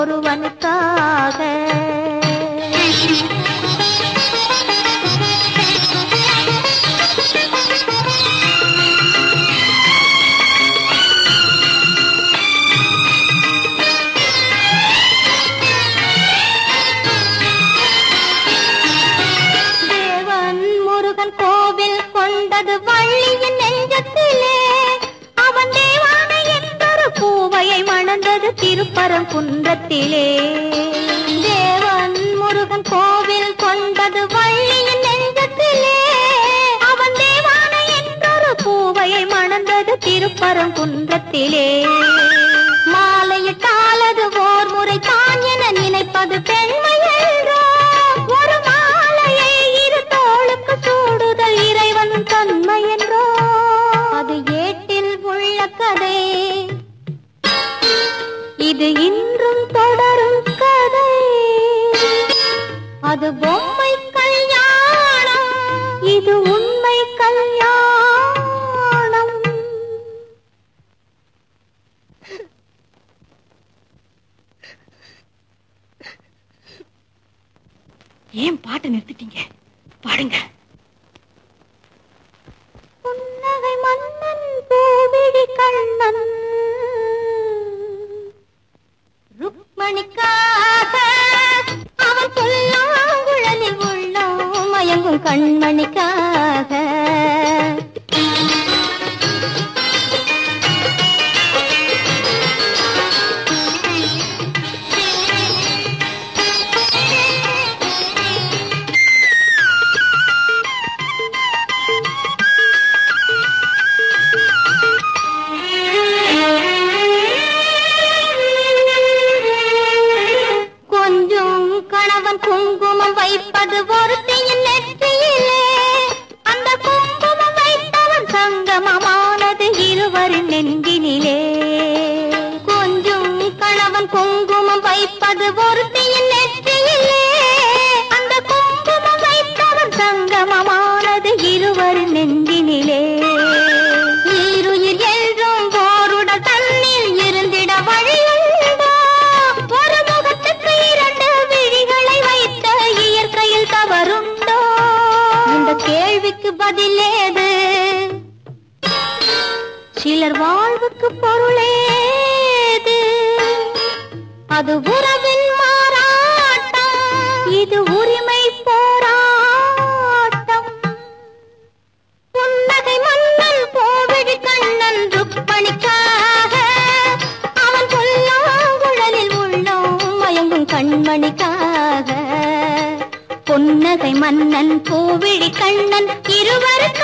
ஒருவனுக்காக தேவன் முருகன் கோவில் கொண்டது வள்ளியின் நெஞ்சத்திலே அவன் தேவானை என்பொரு பூவையை மணந்தது திருப்பரம் குன்றத்திலே தேவன் முருகன் கோவில் கொண்டது வள்ளியின் நெஞ்சத்திலே அவன் தேவானை என்றொரு பூவையை மணந்தது திருப்பரம் குன்றத்திலே மாலையிட்டாலது ஓர் முறை தான் என நினைப்பது பெண்மை என்றோ ஒரு மாலையை இரு தோளுக்கு சூடுதல் இறைவன் தன்மை என்றோ அது ஏட்டில் உள்ள கதை இது இன்றும் தொடரும் கதை அது பொம்மை கல்யாணம் இது உண்மை கல்யாணம் ஏன் பாட்டு நிறுத்திட்டீங்க பாடுங்க புன்னகை மன்னன் பூவிழி கண்ணன் ருக்மணிக்காக அவன் சொல்லாங்குழலில் உள்ளோம் மயங்கும் கண்மணிக்காக கொஞ்சம் கணவன் குங்குமம் வைப்பது ஒருத்தியின் நெற்றியிலே அந்த குங்குமம் வைத்தவன் சங்கமமானது இருவரின் நெஞ்சினிலே கொஞ்சம் கணவன் குங்குமம் வைப்பது ஒருத்தியின் நெற்றியிலே அந்த குங்குமம் வைத்தவன் சங்கமமானது இருவரின் நெஞ்சினிலே ஈருயிர் என்றும் ஓருடல் தன்னில் இருந்திட வழியுண்டோ ஒரு முகத்துக்கு இரண்டு விழிகளை வைத்த இயற்கையில் தவறுண்டோ இந்த கேள்விக்கு பதிலேது சிலர் வாழ்வுக்கு பொருளேது அது உறவின் மாறாட்டம் இது உரிமை போராட்டம் புன்னகை மன்னன் கோவிடி கண்ணன் ருக்மணிக்காக அவன் பொல்லாங்குழலில் உள்ளோம் மயங்கும் கண்மணிக்காக புன்னகை மன்னன் கோவிடி கண்ணன் இருவருக்காக